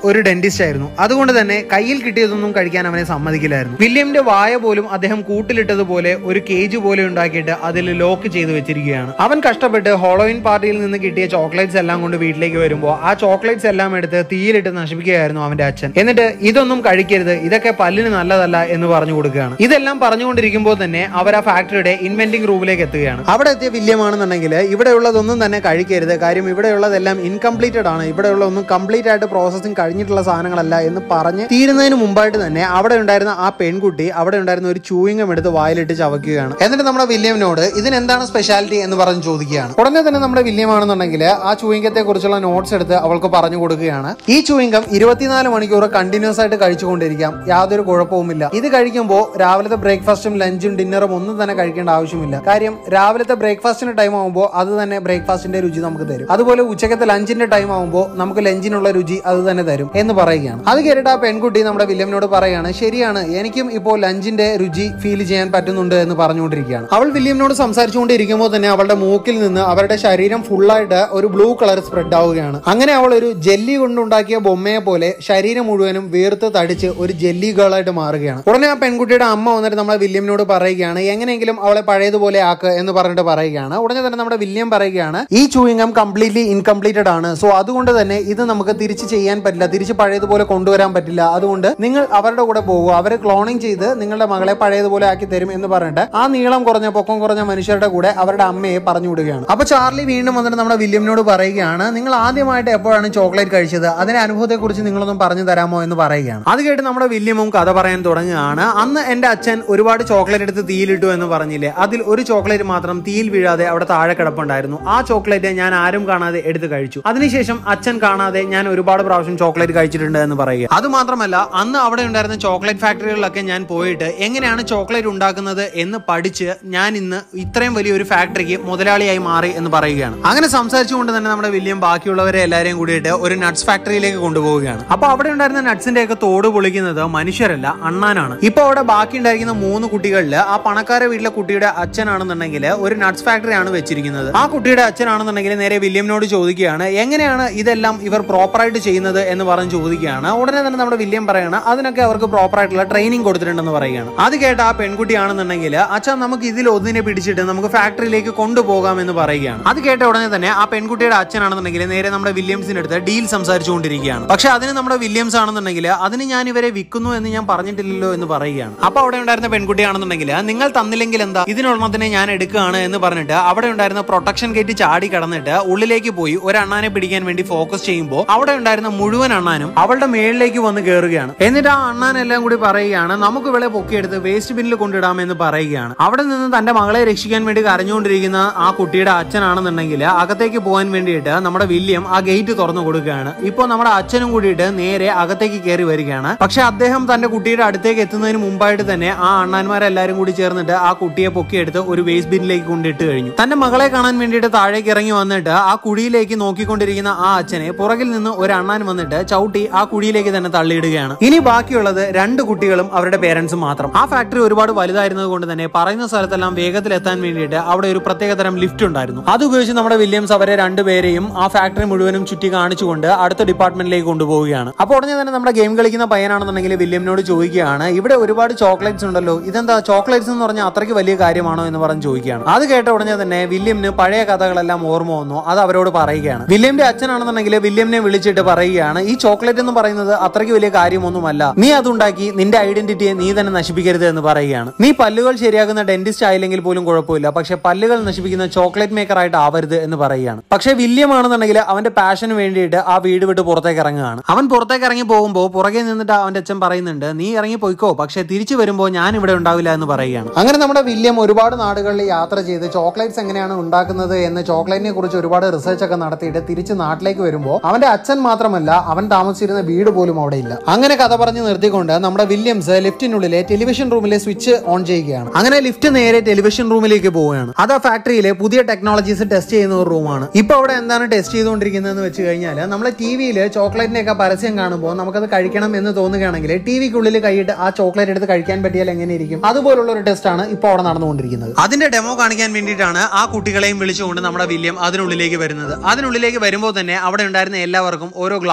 ഒരു ഡെന്റിസ്റ്റ് ആയിരുന്നു അതുകൊണ്ട് തന്നെ കയ്യിൽ കിട്ടിയതൊന്നും കഴിക്കാൻ അവനെ സമ്മതിക്കില്ലായിരുന്നു വില്യമിന്റെ വായ പോലും അദ്ദേഹം കൂട്ടിലിട്ടതുപോലെ ഒരു കേജ് പോലെ ഉണ്ടാക്കിയിട്ട് അതിൽ ലോക്ക് ചെയ്ത് വെച്ചിരിക്കുകയാണ് അവൻ കഷ്ടപ്പെട്ട് ഹോളോയിൻ പാർട്ടിയിൽ നിന്ന് കിട്ടിയ ചോക്ലേറ്റ്സ് എല്ലാം കൊണ്ട് വീട്ടിലേക്ക് വരുമ്പോൾ ആ ചോക്ലേറ്റ്സ് എല്ലാം എടുത്ത് തീയിലിട്ട് നശിപ്പിക്കുകയായിരുന്നു അവന്റെ അച്ഛൻ എന്നിട്ട് ഇതൊന്നും കഴിക്കരുത് ഇതൊക്കെ പല്ലിന് നല്ലതല്ല എന്ന് പറഞ്ഞു കൊടുക്കുകയാണ് ഇതെല്ലാം പറഞ്ഞുകൊണ്ടിരിക്കുമ്പോൾ തന്നെ അവർ ആ ഫാക്ടറിയുടെ ഇൻവെന്റിംഗ് റൂമിലേക്ക് എത്തുകയാണ് അവിടെ എത്തിയ വില്യമാണെന്നുണ്ടെങ്കിൽ ഇവിടെയുള്ളതൊന്നും തന്നെ കഴിക്കരുത് കാര്യം ഇവിടെയുള്ളതെല്ലാം ഇൻകംപ്ലീറ്റഡ് ആണ് ഇവിടെയുള്ള ഒന്നും കംപ്ലീറ്റ് ആയിട്ട് പ്രോസസ്സിംഗ് കഴിഞ്ഞിട്ടുള്ള സാധനങ്ങളല്ല എന്ന് പറഞ്ഞ് തീരുന്നതിന് മുമ്പായിട്ട് തന്നെ അവിടെ ഉണ്ടായിരുന്ന ആ പെൺകുട്ടി അവിടെ ഉണ്ടായിരുന്ന ഒരു ചൂയിങ്ങം എടുത്ത് വായിലിട്ട് ചവയ്ക്കുകയാണ് എന്നിട്ട് നമ്മുടെ വില്യമിനോട് ഇതിനെന്താണ് സ്പെഷ്യാലിറ്റി എന്ന് പറഞ്ഞ് ചോദിക്കുകയാണ് ഉടനെ തന്നെ നമ്മുടെ വില്യം ആണെന്നുണ്ടെങ്കിൽ ആ ചൂയിങ്കത്തെ കുറിച്ചുള്ള നോട്ട്സ് എടുത്ത് അവൾക്ക് പറഞ്ഞു കൊടുക്കുകയാണ് ഈ ചൂയിങ്കം ഇരുപത്തിനാല് മണിക്കൂർ കണ്ടിന്യൂസ് ആയിട്ട് കഴിച്ചുകൊണ്ടിരിക്കാം യാതൊരു കുഴപ്പവുമില്ല ഇത് കഴിക്കുമ്പോൾ രാവിലത്തെ ബ്രേക്ക്ഫാസ്റ്റും ലഞ്ചും ഡിന്നറും ഒന്നും തന്നെ കഴിക്കേണ്ട ആവശ്യമില്ല കാര്യം രാവിലത്തെ ബ്രേക്ക്ഫാസ്റ്റിന് ടൈം ആകുമ്പോൾ അത് തന്നെ ബ്രേക്ക്ഫാസ്റ്റിന്റെ രുചി നമുക്ക് തരും അതുപോലെ ഉച്ചക്കത്തെ ലഞ്ചിന്റെ ടൈം ആകുമ്പോൾ നമുക്ക് ലഞ്ചിനുള്ള രുചി അത് തന്നെ തരും എന്ന് പറയുകയാണ് അത് കേട്ടിട്ട് ആ പെൺകുട്ടി നമ്മുടെ വില്യമിനോട് പറയാണ് ശരിയാണ് എനിക്കും ഇപ്പോൾ ലഞ്ചിന്റെ രുചി ഫീൽ ചെയ്യാൻ പറ്റുന്നുണ്ട് എന്ന് പറഞ്ഞുകൊണ്ടിരിക്കുകയാണ് അവൾ വില്യമിനോട് സംസാരിച്ചുകൊണ്ടിരിക്കുമ്പോൾ തന്നെ അവളുടെ മൂക്കിൽ നിന്ന് അവരുടെ ശരീരം ഫുള്ളായിട്ട് ഒരു ബ്ലൂ കളർ സ്പ്രെഡ് ആവുകയാണ് അങ്ങനെ അവൾ ഒരു ജെല്ലി കൊണ്ടുണ്ടാക്കിയ ബൊമ്മയെ പോലെ ശരീരം മുഴുവനും വീർത്ത് തടിച്ച് ഒരു ജെല്ലി ഗേളായിട്ട് മാറുകയാണ് ഉടനെ ആ പെൺകുട്ടിയുടെ അമ്മ വന്നിട്ട് നമ്മളെ വില്യമിനോട് പറയുകയാണ് എങ്ങനെയെങ്കിലും അവളെ പഴയതുപോലെ ആക്ക് എന്ന് പറഞ്ഞിട്ട് പറയുകയാണ് ഉടനെ തന്നെ നമ്മുടെ വില്യം പറയുകയാണ് ഈ ചൂയിങ്കം കംപ്ലീറ്റ്ലി ഇൻകംപ്ലീറ്റഡ് ആണ് സോ അതുകൊണ്ട് തന്നെ ഇത് നമുക്ക് തിരിച്ച് ചെയ്യാൻ പറ്റില്ല തിരിച്ച് പഴയതുപോലെ കൊണ്ടുവരാൻ പറ്റില്ല അതുകൊണ്ട് നിങ്ങൾ അവരുടെ കൂടെ പോകുക അവരെ ക്ലോണിങ് ചെയ്ത് നിങ്ങളുടെ മകളെ പഴയതുപോലെ ആക്കി തരും എന്ന് പറഞ്ഞിട്ട് ആ നീളം കുറഞ്ഞ പൊക്കം കുറഞ്ഞ മനുഷ്യരുടെ കൂടെ അവരുടെ അമ്മയെ പറഞ്ഞു വിടുകയാണ് അപ്പൊ ചാർലി വീണ്ടും വന്നിട്ട് നമ്മുടെ വില്യമിനോട് പറയുകയാണ് നിങ്ങൾ ആദ്യമായിട്ട് എപ്പോഴാണ് ചോക്ലേറ്റ് കഴിച്ചത് അതിന്റെ അനുഭവത്തെ കുറിച്ച് നിങ്ങളൊന്നും പറഞ്ഞു തരാമോ എന്ന് പറയുകയാണ് അത് കേട്ട് നമ്മുടെ വില്യമും കഥ പറയാൻ തുടങ്ങുകയാണ് അന്ന് എന്റെ അച്ഛൻ ഒരുപാട് ചോക്ലേറ്റ് എടുത്ത് തീയിലിട്ടു എന്ന് പറഞ്ഞില്ലേ അതിൽ ഒരു ചോക്ലേറ്റ് മാത്രം തീയിൽ വീഴാതെ അവിടെ താഴെ കിടപ്പുണ്ടായിരുന്നു ആ ചോക്ലേറ്റ് ഞാൻ ആരും കാണാതെ എടുത്ത് കഴിച്ചു അതിനുശേഷം അച്ഛൻ കാണാതെ ഞാൻ ഒരുപാട് പ്രാവശ്യം ചോക്ലേറ്റ് കഴിച്ചിട്ടുണ്ട് എന്ന് പറയുക അത് മാത്രമല്ല അന്ന് അവിടെ ഉണ്ടായിരുന്ന ചോക്ലേറ്റ് ഫാക്ടറികളിലൊക്കെ ഞാൻ പോയിട്ട് എങ്ങനെയാണ് ചോക്ലേറ്റ് ഉണ്ടാക്കുന്നത് എന്ന് പഠിച്ച് ഞാൻ ഇന്ന് ഇത്രയും വലിയൊരു ഫാക്ടറിക്ക് മുതലാളിയായി മാറി എന്ന് പറയുകയാണ് അങ്ങനെ സംസാരിച്ചുകൊണ്ട് തന്നെ നമ്മുടെ വില്യം ബാക്കിയുള്ളവരെ എല്ലാവരെയും കൂടിയിട്ട് ഒരു നട്ട്സ് ഫാക്ടറിയിലേക്ക് കൊണ്ടുപോവുകയാണ് അപ്പൊ അവിടെ ഉണ്ടായിരുന്ന നട്ട്സിന്റെ ഒക്കെ തോട് പൊളിക്കുന്നത് മനുഷ്യരല്ല അണ്ണാനാണ് ഇപ്പൊ അവിടെ ബാക്കി ഉണ്ടായിരിക്കുന്ന മൂന്ന് കുട്ടികളിൽ ആ പണക്കാര വീട്ടിലെ കുട്ടിയുടെ അച്ഛനാണെന്നുണ്ടെങ്കിൽ ഒരു നട്ട്സ് ഫാക്ടറി ആണ് വെച്ചിരിക്കുന്നത് ആ കുട്ടിയുടെ അച്ഛനാണെന്നുണ്ടെങ്കിൽ നേരെ വില്യമിനോട് ചോദിക്കുകയാണ് എങ്ങനെയാണ് ഇതെല്ലാം ഇവർ പ്രോപ്പറായിട്ട് ചെയ്യുന്നത് എന്ന് പറഞ്ഞ് ചോദിക്കുകയാണ് ഉടനെ തന്നെ നമ്മുടെ വില്യം പറയാണ് അതിനൊക്കെ അവർക്ക് പ്രോപ്പർ ആയിട്ടുള്ള ട്രെയിനിങ് കൊടുത്തിട്ടുണ്ടെന്ന് പറയുകയാണ് അത് കേട്ട ആ പെൺകുട്ടിയാണെന്നുണ്ടെങ്കിൽ അച്ഛൻ നമുക്ക് ഇതിൽ ഒന്നിനെ പിടിച്ചിട്ട് നമുക്ക് ഫാക്ടറിയിലേക്ക് കൊണ്ടുപോകാം എന്ന് പറയുകയാണ് അത് കേട്ട ഉടനെ തന്നെ ആ പെൺകുട്ടിയുടെ അച്ഛനാണെന്നുണ്ടെങ്കിൽ നേരെ നമ്മുടെ വില്യംസിന്റെ അടുത്ത് ഡീൽ സംസാരിച്ചുകൊണ്ടിരിക്കുകയാണ് പക്ഷെ അതിന് നമ്മുടെ വില്യംസ് ആണെന്നുണ്ടെങ്കിൽ അതിന് ഞാൻ ഇവരെ വിൽക്കുന്നു എന്ന് ഞാൻ പറഞ്ഞിട്ടില്ലല്ലോ എന്ന് പറയുകയാണ് അപ്പൊ അവിടെ ഉണ്ടായിരുന്ന പെൺകുട്ടിയാണെന്നുണ്ടെങ്കിൽ നിങ്ങൾ തന്നില്ലെങ്കിൽ എന്താ ഇതിനൊരെണ്ണത്തിനെ ഞാൻ എടുക്കുകയാണ് എന്ന് പറഞ്ഞിട്ട് അവിടെ ഉണ്ടായിരുന്ന പ്രൊട്ടക്ഷൻ ഗേറ്റ് ചാടി കടന്നിട്ട് ഉള്ളിലേക്ക് പോയി ഒരു അണ്ണാനെ പിടിക്കാൻ വേണ്ടി ഫോക്കസ് ചെയ്യുമ്പോൾ അവിടെ ഉണ്ടായിരുന്ന മുഴുവൻ അണ്ണാനും അവളുടെ മേളിലേക്ക് വന്ന് കയറുകയാണ് എന്നിട്ട് ആ അണ്ണാനെല്ലാം കൂടി പറയുകയാണ് നമുക്ക് ഇവളെ പൊക്കിയെടുത്ത് വേസ്റ്റ് ബിന്നിൽ കൊണ്ടിടാം എന്ന് പറയുകയാണ് അവിടെ നിന്ന് തന്റെ മകളെ രക്ഷിക്കാൻ വേണ്ടി കരഞ്ഞുകൊണ്ടിരിക്കുന്ന ആ കുട്ടിയുടെ അച്ഛനാണെന്നുണ്ടെങ്കിൽ അകത്തേക്ക് പോകാൻ വേണ്ടിയിട്ട് നമ്മുടെ വില്യം ആ ഗേറ്റ് തുറന്നു കൊടുക്കുകയാണ് ഇപ്പോൾ നമ്മുടെ അച്ഛനും കൂടിയിട്ട് നേരെ അകത്തേക്ക് കയറി വരികയാണ് പക്ഷെ അദ്ദേഹം തന്റെ കുട്ടിയുടെ അടുത്തേക്ക് എത്തുന്നതിന് മുമ്പായിട്ട് തന്നെ ആ അണ്ണാന്മാരെല്ലാരും കൂടി ചേർന്നിട്ട് ആ കുട്ടിയെ പൊക്കിയെടുത്ത് ഒരു വേസ്റ്റ് ബിന്നിലേക്ക് കൊണ്ടിട്ട് കഴിഞ്ഞു തന്റെ മകളെ കാണാൻ വേണ്ടിയിട്ട് താഴേക്ക് ഇറങ്ങി വന്നിട്ട് ആ കുഴിയിലേക്ക് നോക്കിക്കൊണ്ടിരിക്കുന്ന ആ അച്ഛനെ പുറകിൽ നിന്ന് ഒരു അണ്ണാൻ വന്നിട്ട് ചവിട്ടി ആ കുഴിയിലേക്ക് തന്നെ തള്ളിയിടുകയാണ് ഇനി ബാക്കിയുള്ളത് രണ്ട് കുട്ടികളും അവരുടെ പേരൻസും മാത്രം ആ ഫാക്ടറി ഒരുപാട് വലുതായിരുന്നത് കൊണ്ട് തന്നെ പറയുന്ന സ്ഥലത്തെല്ലാം വേഗത്തിൽ എത്താൻ വേണ്ടിയിട്ട് അവിടെ ഒരു പ്രത്യേകതരം ലിഫ്റ്റ് ഉണ്ടായിരുന്നു അത് ഉപയോഗിച്ച് നമ്മുടെ വില്യംസ് അവരെ രണ്ടുപേരെയും ആ ഫാക്ടറി മുഴുവനും ചുറ്റി കാണിച്ചുകൊണ്ട് അടുത്ത ഡിപ്പാർട്ട്മെന്റിലേക്ക് കൊണ്ടുപോവുകയാണ് അപ്പോൾ ഉടനെ തന്നെ നമ്മുടെ ഗെയിം കളിക്കുന്ന പയ്യനാണെന്നുണ്ടെങ്കിൽ വില്യമിനോട് ചോദിക്കുകയാണ് ഇവിടെ ഒരുപാട് ചോക്ലേറ്റ്സ് ഉണ്ടല്ലോ ഇതെന്താ ചോക്ലേറ്റ്സ് എന്ന് പറഞ്ഞാൽ അത്രയ്ക്ക് വലിയ കാര്യമാണോ എന്ന് പറഞ്ഞ് ചോദിക്കുകയാണ് അത് കേട്ട ഉടനെ തന്നെ വില്യമിന് പഴയ കഥകളെല്ലാം ഓർമ്മ വന്നു അത് അവരോട് പറയുകയാണ് വില്യമിന്റെ അച്ഛനാണെന്നുണ്ടെങ്കിൽ വില്യമിനെ വിളിച്ചിട്ട് പറയുകയാണ് ഈ ചോക്ലേറ്റ് എന്ന് പറയുന്നത് അത്രയ്ക്ക് വലിയ കാര്യമൊന്നുമല്ല നീ അതുണ്ടാക്കി നിന്റെ ഐഡന്റിറ്റിയെ നീ തന്നെ നശിപ്പിക്കരുത് എന്ന് പറയുകയാണ് നീ പല്ലുകൾ ശരിയാക്കുന്ന ഡെന്റിസ്റ്റ് ആയില്ലെങ്കിൽ പോലും കുഴപ്പമില്ല പക്ഷെ പല്ലുകൾ നശിപ്പിക്കുന്ന ചോക്ലേറ്റ് മേക്കർ ആയിട്ട് ആവരുത് എന്ന് പറയുകയാണ് പക്ഷെ വില്യം ആണെന്നുണ്ടെങ്കിൽ അവന്റെ പാഷന് വേണ്ടിയിട്ട് ആ വീട് വിട്ട് പുറത്തേക്ക് ഇറങ്ങുകയാണ് അവൻ പുറത്തേക്ക് ഇറങ്ങി പോകുമ്പോൾ പുറകെ നിന്നിട്ട് അവന്റെ അച്ഛൻ പറയുന്നുണ്ട് നീ ഇറങ്ങി പോയിക്കോ പക്ഷെ തിരിച്ചു വരുമ്പോൾ ഞാൻ ഇവിടെ ഉണ്ടാവില്ല എന്ന് പറയുകയാണ് അങ്ങനെ നമ്മുടെ വില്യം ഒരുപാട് നാടുകളിൽ യാത്ര ചെയ്ത് ചോക്ലേറ്റ്സ് എങ്ങനെയാണ് ഉണ്ടാക്കുന്നത് എന്ന് ചോക്ലേറ്റിനെ കുറിച്ച് ഒരുപാട് റിസർച്ച് ഒക്കെ നടത്തിയിട്ട് തിരിച്ച് നാട്ടിലേക്ക് വരുമ്പോൾ അവന്റെ അച്ഛൻ മാത്രമല്ല അവൻ താമസിച്ചിരുന്ന വീട് പോലും അവിടെ ഇല്ല അങ്ങനെ കഥ പറഞ്ഞ് നിർത്തിക്കൊണ്ട് നമ്മുടെ വില്യംസ് ലിഫ്റ്റിനുള്ളിലെ ടെലിവിഷൻ റൂമിലെ സ്വിച്ച് ഓൺ ചെയ്യുകയാണ് അങ്ങനെ ലിഫ്റ്റ് നേരെ ടെലിവിഷൻ റൂമിലേക്ക് പോവുകയാണ് അത് ആ ഫാക്ടറിയിലെ പുതിയ ടെക്നോളജീസ് ടെസ്റ്റ് ചെയ്യുന്ന ഒരു റൂമാണ് ഇപ്പൊ അവിടെ എന്താണ് ടെസ്റ്റ് ചെയ്തുകൊണ്ടിരിക്കുന്നതെന്ന് വെച്ച് കഴിഞ്ഞാൽ നമ്മളെ ടി വിയിൽ ചോക്ലേറ്റിന്റെ ഒക്കെ പരസ്യം കാണുമ്പോൾ നമുക്കത് കഴിക്കണം എന്ന് തോന്നുകയാണെങ്കിൽ ടി വിക്കുള്ളിൽ കൈയിട്ട് ആ ചോക്ലേറ്റ് എടുത്ത് കഴിക്കാൻ പറ്റിയാൽ എങ്ങനെ ഇരിക്കും അതുപോലുള്ള ഒരു ടെസ്റ്റ് ആണ് ഇപ്പോൾ അവിടെ നടന്നുകൊണ്ടിരിക്കുന്നത് അതിന്റെ ഡെമോ കാണിക്കാൻ വേണ്ടിയിട്ടാണ് ആ കുട്ടികളെയും വിളിച്ചുകൊണ്ട് നമ്മുടെ വില്യം അതിനുള്ളിലേക്ക് വരുന്നത് അതിനുള്ളിലേക്ക് വരുമ്പോൾ തന്നെ അവിടെ ഉണ്ടായിരുന്ന എല്ലാവർക്കും ഓരോ ഗ്ലാസ് കൊടുക്കുക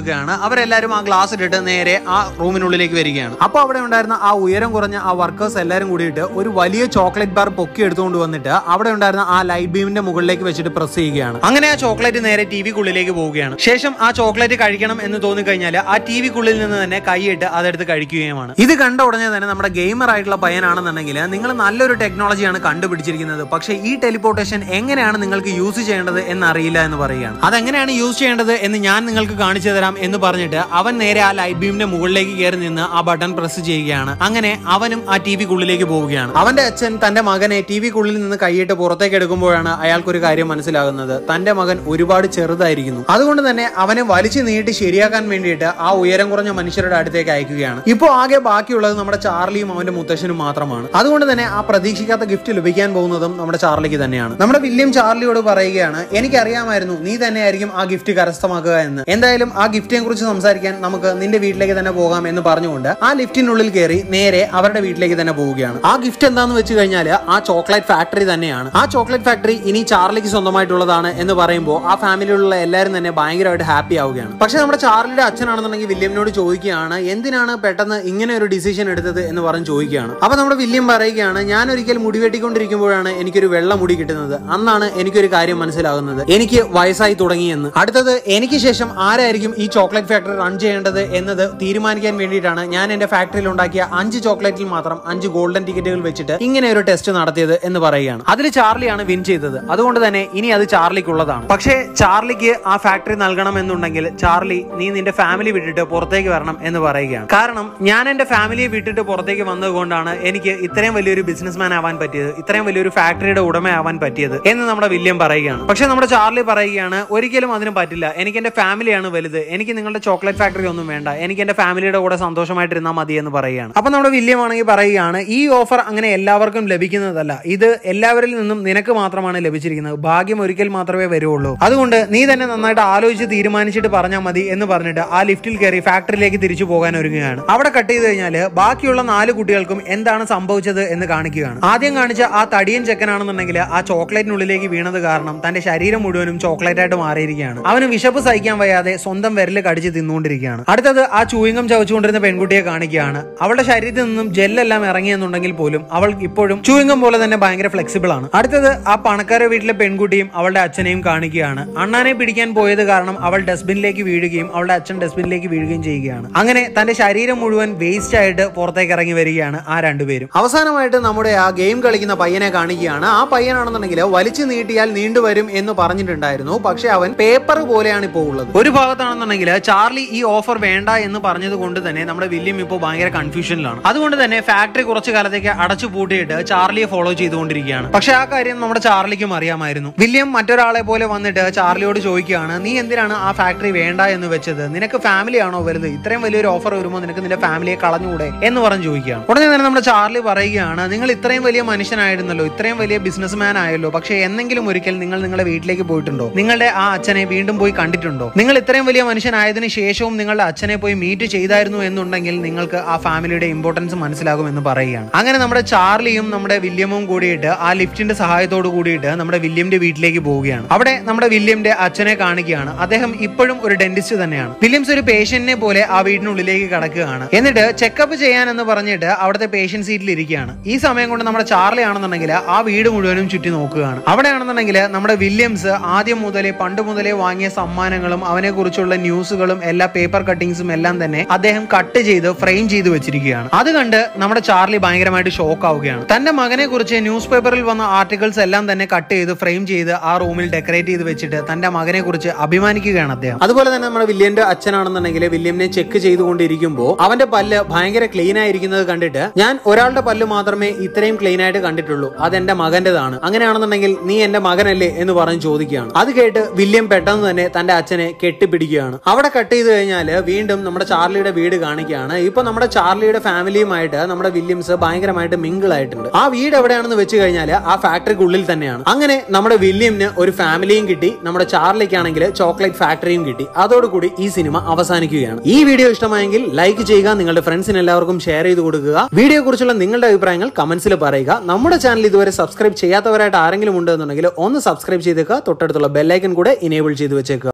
കൊടുക്കുകയാണ് അവരെല്ലാവരും ആ ഗ്ലാസ് ഇട്ടിട്ട് നേരെ ആ റൂമിനുള്ളിലേക്ക് വരികയാണ് അപ്പോൾ അവിടെ ഉണ്ടായിരുന്ന ആ ഉയരം കുറഞ്ഞ ആ വർക്കേഴ്സ് എല്ലാവരും കൂടിയിട്ട് ഒരു വലിയ ചോക്ലേറ്റ് ബാർ പൊക്കി എടുത്തുകൊണ്ട് വന്നിട്ട് അവിടെ ഉണ്ടായിരുന്ന ആ ലൈറ്റ് ബീമിന്റെ മുകളിലേക്ക് വെച്ചിട്ട് പ്രസ് ചെയ്യുകയാണ് അങ്ങനെ ആ ചോക്ലേറ്റ് നേരെ ടി വിക്കുള്ളിലേക്ക് പോവുകയാണ് ശേഷം ആ ചോക്ലേറ്റ് കഴിക്കണം എന്ന് തോന്നിക്കഴിഞ്ഞാൽ ആ ടി വിക്കുള്ളിൽ നിന്ന് തന്നെ കൈയിട്ട് അതെടുത്ത് കഴിക്കുകയുമാണ് ഇത് കണ്ട ഉടനെ തന്നെ നമ്മുടെ ഗെയിമർ ആയിട്ടുള്ള പയ്യനാണെന്നുണ്ടെങ്കിൽ നിങ്ങൾ നല്ലൊരു ടെക്നോളജിയാണ് കണ്ടുപിടിച്ചിരിക്കുന്നത് പക്ഷേ ഈ ടെലിപ്പോർട്ടേഷൻ എങ്ങനെയാണ് നിങ്ങൾക്ക് യൂസ് ചെയ്യേണ്ടത് എന്ന് അറിയില്ല എന്ന് പറയുകയാണ് അതെങ്ങനെയാണ് യൂസ് ചെയ്യേണ്ടത് എന്ന് ഞാൻ നിങ്ങൾക്ക് കാണിച്ചു തരാം എന്ന് പറഞ്ഞിട്ട് അവൻ നേരെ ആ ലൈറ്റ് ബീമിന്റെ മുകളിലേക്ക് കയറി നിന്ന് ആ ബട്ടൺ പ്രസ് ചെയ്യുകയാണ് അങ്ങനെ അവനും ആ ടി വിക്കുള്ളിലേക്ക് പോവുകയാണ് അവന്റെ അച്ഛൻ തന്റെ മകനെ ടി വിക്കുള്ളിൽ നിന്ന് കൈയിട്ട് പുറത്തേക്ക് എടുക്കുമ്പോഴാണ് അയാൾക്കൊരു കാര്യം മനസ്സിലാകുന്നത് തന്റെ മകൻ ഒരുപാട് ചെറുതായിരിക്കുന്നു അതുകൊണ്ട് തന്നെ അവനെ വലിച്ചു നീട്ടി ശരിയാക്കാൻ വേണ്ടിയിട്ട് ആ ഉയരം കുറഞ്ഞ മനുഷ്യരുടെ അടുത്തേക്ക് അയക്കുകയാണ് ഇപ്പോൾ ആകെ ബാക്കിയുള്ളത് നമ്മുടെ ചാർലിയും അവന്റെ മുത്തശ്ശനും മാത്രമാണ് അതുകൊണ്ട് തന്നെ ആ പ്രതീക്ഷിക്കാത്ത ഗിഫ്റ്റ് ലഭിക്കാൻ പോകുന്നതും നമ്മുടെ ചാർലിക്ക് തന്നെയാണ് നമ്മുടെ വില്യം ചാർലിയോട് പറയുകയാണ് എനിക്കറിയാമായിരുന്നു നീ തന്നെയായിരിക്കും ആ ഗിഫ്റ്റ് കരസ്ഥമാക്കുക എന്ന് എന്തായാലും ആ ഗിഫ്റ്റിനെ കുറിച്ച് സംസാരിക്കാൻ നമുക്ക് നിന്റെ വീട്ടിലേക്ക് തന്നെ പോകാം എന്ന് പറഞ്ഞുകൊണ്ട് ആ ലിഫ്റ്റിനുള്ളിൽ കയറി നേരെ അവരുടെ വീട്ടിലേക്ക് തന്നെ പോവുകയാണ് ആ ഗിഫ്റ്റ് എന്താന്ന് വെച്ച് കഴിഞ്ഞാൽ ആ ചോക്ലേറ്റ് ഫാക്ടറി തന്നെയാണ് ആ ചോക്ലേറ്റ് ഫാക്ടറി ഇനി ചാർലിക്ക് സ്വന്തമായിട്ടുള്ളതാണ് എന്ന് പറയുമ്പോൾ ആ ഫാമിലിയിലുള്ള എല്ലാവരും തന്നെ ഭയങ്കരമായിട്ട് ഹാപ്പി ആവുകയാണ് പക്ഷെ നമ്മുടെ ചാർലിയുടെ അച്ഛനാണെന്നുണ്ടെങ്കിൽ വില്യമിനോട് ചോദിക്കുകയാണ് എന്തിനാണ് പെട്ടെന്ന് ഇങ്ങനെ ഒരു ഡിസിഷൻ എടുത്തത് എന്ന് പറഞ്ഞ് ചോദിക്കുകയാണ് അപ്പൊ നമ്മുടെ വില്യം പറയുകയാണ് ഞാൻ ഒരിക്കൽ മുടി വെട്ടിക്കൊണ്ടിരിക്കുമ്പോഴാണ് എനിക്കൊരു വെള്ള മുടി കിട്ടുന്നത് അന്നാണ് എനിക്കൊരു കാര്യം മനസ്സിലാകുന്നത് എനിക്ക് വയസ്സായി തുടങ്ങിയെന്ന് അടുത്തത് എനിക്ക് ശേഷം ആരായിരിക്കും ഈ ചോക്ലേറ്റ് ഫാക്ടറി റൺ ചെയ്യേണ്ടത് എന്നത് തീരുമാനിക്കാൻ വേണ്ടിയിട്ടാണ് ഞാൻ എന്റെ ഫാക്ടറിയിൽ ഉണ്ടാക്കിയ അഞ്ച് ചോക്ലേറ്റിൽ മാത്രം അഞ്ച് ഗോൾഡൻ ടിക്കറ്റുകൾ വെച്ചിട്ട് ഇങ്ങനെ ഒരു ടെസ്റ്റ് നടത്തിയത് എന്ന് പറയുകയാണ് അതിൽ ചാർലിയാണ് വിൻ ചെയ്തത് അതുകൊണ്ട് തന്നെ ഇനി അത് ചാർലിക്കുള്ളതാണ് പക്ഷേ ചാർലിക്ക് ആ ഫാക്ടറി നൽകണം എന്നുണ്ടെങ്കിൽ ചാർലി നീ നിന്റെ ഫാമിലി വിട്ടിട്ട് പുറത്തേക്ക് വരണം എന്ന് പറയുകയാണ് കാരണം ഞാൻ എന്റെ ഫാമിലിയെ വിട്ടിട്ട് പുറത്തേക്ക് വന്നതുകൊണ്ടാണ് എനിക്ക് ഇത്രയും വലിയൊരു ബിസിനസ്മാൻ ആവാൻ പറ്റിയത് ഇത്രയും വലിയൊരു ഫാക്ടറിയുടെ ഉടമയാവാൻ പറ്റിയത് എന്ന് നമ്മുടെ വില്യം പറയുകയാണ് പക്ഷെ നമ്മുടെ ചാർലി പറയുകയാണ് ഒരിക്കലും അതിന് പറ്റില്ല എനിക്ക് എന്റെ ഫാമിലിയാണ് വലുത് എനിക്ക് നിങ്ങളുടെ ചോക്ലേറ്റ് ഫാക്ടറി ഒന്നും വേണ്ട എനിക്ക് എന്റെ ഫാമിലിയുടെ കൂടെ സന്തോഷമായിട്ടിരുന്നാൽ മതി എന്ന് പറയുകയാണ് അപ്പൊ നമ്മുടെ വില്യം ആണെങ്കിൽ പറയുകയാണ് ഈ ഓഫർ അങ്ങനെ എല്ലാവർക്കും ലഭിക്കുന്നതല്ല ഇത് എല്ലാവരിൽ നിന്നും നിനക്ക് മാത്രമാണ് ലഭിച്ചിരിക്കുന്നത് ഭാഗ്യം ഒരിക്കൽ മാത്രമേ വരുള്ളൂ അതുകൊണ്ട് നീ തന്നെ നന്നായിട്ട് ആലോചിച്ച് തീരുമാനിച്ചിട്ട് പറഞ്ഞാൽ മതി എന്ന് പറഞ്ഞിട്ട് ആ ലിഫ്റ്റിൽ കയറി ഫാക്ടറിയിലേക്ക് തിരിച്ചു പോകാൻ ഒരുങ്ങുകയാണ് അവിടെ കട്ട് ചെയ്ത് കഴിഞ്ഞാൽ ബാക്കിയുള്ള നാല് കുട്ടികൾക്കും എന്താണ് സംഭവിച്ചത് എന്ന് കാണിക്കുകയാണ് ആദ്യം കാണിച്ച ആ തടിയൻ ചെക്കനാണെന്നുണ്ടെങ്കിൽ ആ ചോക്ലേറ്റിനുള്ളിലേക്ക് വീണത് കാരണം തന്റെ ശരീരം മുഴുവനും ചോക്ലേറ്റ് ആയിട്ട് മാറിയിരിക്കുകയാണ് അവന് വിശപ്പ് സഹിക്കാൻ വയ്യാതെ സ്വന്തം വിരല് കടിച്ച് തിന്നുകൊണ്ടിരിക്കുകയാണ് അടുത്തത് ആ ചൂയിങ്കം ചവച്ചുകൊണ്ടിരുന്ന പെൺകുട്ടിയെ കാണിക്കുകയാണ് അവളുടെ ശരീരത്തിൽ നിന്നും ജെല്ലെല്ലാം ഇറങ്ങിയെന്നുണ്ടെങ്കിൽ പോലും അവൾ ഇപ്പോഴും ചൂയിങ്കം പോലെ തന്നെ ഭയങ്കര ഫ്ലെക്സിബിൾ ആണ് അടുത്തത് ആ പണക്കാര വീട്ടിലെ പെൺകുട്ടിയും അവളുടെ അച്ഛനെയും കാണിക്കുകയാണ് അണ്ണാനെ പിടിക്കാൻ പോയത് കാരണം അവൾ ഡസ്റ്റ്ബിനിലേക്ക് വീഴുകയും അവളുടെ അച്ഛൻ ഡസ്റ്റ്ബിനിലേക്ക് വീഴുകയും ചെയ്യുകയാണ് അങ്ങനെ തന്റെ ശരീരം മുഴുവൻ വേസ്റ്റ് ആയിട്ട് പുറത്തേക്ക് ഇറങ്ങി വരികയാണ് ആ രണ്ടുപേരും അവസാനമായിട്ട് നമ്മുടെ ആ ഗെയിം കളിക്കുന്ന പയ്യനെ കാണിക്കുകയാണ് ആ പയ്യനാണെന്നുണ്ടെങ്കിൽ വലിച്ചു നീട്ടിയാൽ നീണ്ടുവരും എന്ന് പറഞ്ഞിട്ടുണ്ടായിരുന്നു പക്ഷെ അവൻ പേപ്പർ പോലെയാണ് ഇപ്പോൾ ഉള്ളത് ഒരു ഭാഗത്താണെന്നുണ്ടെങ്കിൽ ചാർലി ഈ ഓഫർ വേണ്ട എന്ന് പറഞ്ഞത് കൊണ്ട് തന്നെ നമ്മുടെ വില്യം ഇപ്പോൾ ഭയങ്കര കൺഫ്യൂഷനിലാണ് അതുകൊണ്ട് തന്നെ ഫാക്ടറി കുറച്ചു കാലത്തേക്ക് അടച്ചു പൂട്ടിയിട്ട് ചാർലിയെ ഫോളോ ചെയ്തുകൊണ്ടിരിക്കുകയാണ് പക്ഷെ ആ കാര്യം നമ്മുടെ ചാർലിക്കും അറിയാമായിരുന്നു വില്യം മറ്റൊരാളെ പോലെ വന്നിട്ട് ചാർലിയോട് ചോദിക്കുകയാണ് നീ എന്തിനാണ് ആ ഫാക്ടറി വേണ്ട എന്ന് വെച്ചത് നിനക്ക് ഫാമിലി ആണോ വലുത് ഇത്രയും വലിയൊരു ഓഫർ വരുമ്പോൾ നിനക്ക് നിന്റെ ഫാമിലിയെ കളഞ്ഞുകൂടെ എന്ന് പറഞ്ഞ് ചോദിക്കുകയാണ് ഉടനെ തന്നെ നമ്മുടെ ചാർലി പറയുകയാണ് നിങ്ങൾ ഇത്രയും വലിയ മനുഷ്യനായിരുന്നല്ലോ ഇത്രയും വലിയ ബിസിനസ്മാൻ ആയല്ലോ പക്ഷെ എന്നെങ്കിലും ഒരിക്കൽ നിങ്ങൾ നിങ്ങളുടെ വീട്ടിലേക്ക് പോയിട്ടുണ്ടോ നിങ്ങളുടെ ആ അച്ഛനെ വീണ്ടും പോയി കണ്ടിട്ടുണ്ടോ നിങ്ങൾ ഇത്രയും വലിയ മനുഷ്യനായതിനു ശേഷവും നിങ്ങളുടെ അച്ഛനെ പോയി മീറ്റ് ചെയ്തായിരുന്നു എന്നുണ്ടെങ്കിൽ നിങ്ങൾക്ക് ആ ഫാമിലിയുടെ ഇമ്പോർട്ടൻസ് മനസ്സിലാകും എന്ന് പറയുകയാണ് അങ്ങനെ നമ്മുടെ ചാർലിയും നമ്മുടെ വില്യമും കൂടിയിട്ട് ആ ലിഫ്റ്റിന്റെ സഹായത്തോട് കൂടിയിട്ട് നമ്മുടെ വില്യമിന്റെ വീട്ടിലേക്ക് പോവുകയാണ് അവിടെ നമ്മുടെ വില്യമിന്റെ അച്ഛനെ കാണിക്കുകയാണ് അദ്ദേഹം ഇപ്പോഴും ഒരു ഡെന്റിസ്റ്റ് തന്നെയാണ് വില്യംസ് ഒരു പേഷ്യന്റിനെ പോലെ ആ വീടിനുള്ളിലേക്ക് കടക്കുകയാണ് എന്നിട്ട് ചെക്കപ്പ് ചെയ്യാൻ എന്ന് പറഞ്ഞിട്ട് അവിടുത്തെ പേഷ്യന്റ് സീറ്റിൽ ഇരിക്കുകയാണ് ഈ സമയം കൊണ്ട് നമ്മുടെ ചാർലി ആണെന്നുണ്ടെങ്കിൽ ആ വീട് മുഴുവനും ചുറ്റി നോക്കുകയാണ് അവിടെയാണെന്നുണ്ടെങ്കിൽ നമ്മുടെ വില്യംസ് ആദ്യം മുതലേ പണ്ട് മുതലേ വാങ്ങിയ സമ്മാനങ്ങളും അവനെ കുറിച്ചുള്ള ന്യൂസുകളും എല്ലാ പേപ്പർ കട്ടിങ്സും എല്ലാം തന്നെ അദ്ദേഹം കട്ട് ചെയ്ത് ഫ്രെയിം ചെയ്ത് വെച്ചിരിക്കുകയാണ് അത് കണ്ട് നമ്മുടെ ചാർലി ഭയങ്കരമായിട്ട് ഷോക്ക് ആവുകയാണ് തന്റെ മകനെ കുറിച്ച് ന്യൂസ് പേപ്പറിൽ വന്ന ആർട്ടിക്കിൾസ് എല്ലാം തന്നെ കട്ട് ചെയ്ത് ഫ്രെയിം ചെയ്ത് ആ റൂമിൽ ഡെക്കറേറ്റ് ചെയ്ത് വെച്ചിട്ട് തന്റെ മകനെ കുറിച്ച് അഭിമാനിക്കുകയാണ് അദ്ദേഹം അതുപോലെ തന്നെ നമ്മുടെ വില്യന്റെ അച്ഛനാണെന്നുണ്ടെങ്കിൽ വില്യമിനെ ചെക്ക് ചെയ്തുകൊണ്ടിരിക്കുമ്പോൾ അവന്റെ പല്ല് ഭയങ്കര ക്ലീൻ ആയിരിക്കുന്നത് കണ്ടിട്ട് ഞാൻ ഒരാളുടെ പല്ല് മാത്രമേ ഇത്രയും ക്ലീൻ ആയിട്ട് കണ്ടിട്ടുള്ളൂ അത് എന്റെ മകന്റേതാണ് അങ്ങനെയാണെന്നുണ്ടെങ്കിൽ നീ എന്റെ മകനല്ലേ എന്ന് പറഞ്ഞ് ചോദിക്കുകയാണ് അത് കേട്ട് വില്യം പെട്ടെന്ന് തന്നെ തന്റെ അച്ഛനെ കെട്ടിപ്പിടിക്കുകയാണ് അവിടെ കട്ട് ചെയ്ത് കഴിഞ്ഞാൽ വീണ്ടും നമ്മുടെ ചാർലിയുടെ വീട് കാണിക്കുകയാണ് ഇപ്പൊ നമ്മുടെ ചാർലിയുടെ ഫാമിലിയുമായിട്ട് നമ്മുടെ വില്യംസ് ഭയങ്കരമായിട്ട് മിങ്കിൾ ആയിട്ടുണ്ട് ആ വീട് എവിടെയാണെന്ന് വെച്ച് കഴിഞ്ഞാൽ ആ ഫാക്ടറിക്കുള്ളിൽ തന്നെയാണ് അങ്ങനെ നമ്മുടെ വില്യമിന് ഒരു ഫാമിലിയും കിട്ടി നമ്മുടെ ചാർലിക്കാണെങ്കിൽ ചോക്ലേറ്റ് ഫാക്ടറിയും കിട്ടി അതോടുകൂടി ഈ സിനിമ അവസാനിക്കുകയാണ് ഈ വീഡിയോ ഇഷ്ടമായെങ്കിൽ ലൈക്ക് ചെയ്യുക നിങ്ങളുടെ ഫ്രണ്ട്സിന് എല്ലാവർക്കും ഷെയർ ചെയ്ത് കൊടുക്കുക വീഡിയോ കുറിച്ചുള്ള നിങ്ങളുടെ അഭിപ്രായങ്ങൾ കമന്റ്സിൽ പറയുക നമ്മുടെ ചാനൽ ഇതുവരെ സബ്സ്ക്രൈബ് ചെയ്യാത്തവരായിട്ട് ആരെങ്കിലും ഉണ്ടെന്നുണ്ടെങ്കിൽ ഒന്ന് സബ്സ്ക്രൈബ് ചെയ്തേക്കുക തൊട്ടടുത്തുള്ള ബെല്ലൈക്കൻ കൂടെ ഇനേബിൾ ചെയ്ത് വെച്ചേക്കുക